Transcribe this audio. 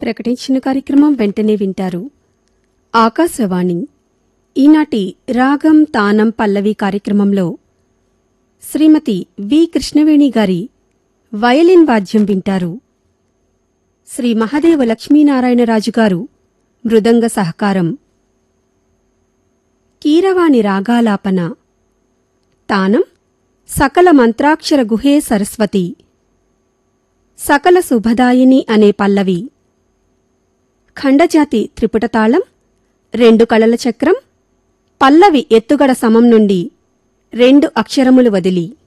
ప్రకటించిన కార్యక్రమం వెంటనే వింటారు ఆకాశవాణి ఈనాటి రాగం తానం పల్లవి కార్యక్రమంలో శ్రీమతి వి కృష్ణవేణి గారి వయలిన్ వాద్యం వింటారు శ్రీ మహదేవ లక్ష్మీనారాయణరాజు గారు మృదంగ సహకారం కీరవాణి రాగాలాపన తానం సకల మంత్రాక్షర గుహే సరస్వతి సకల శుభదాయిని అనే పల్లవి ఖండజాతి త్రిపుటతాళం రెండు కళల చక్రం పల్లవి ఎత్తుగడ సమం నుండి రెండు అక్షరములు వదిలి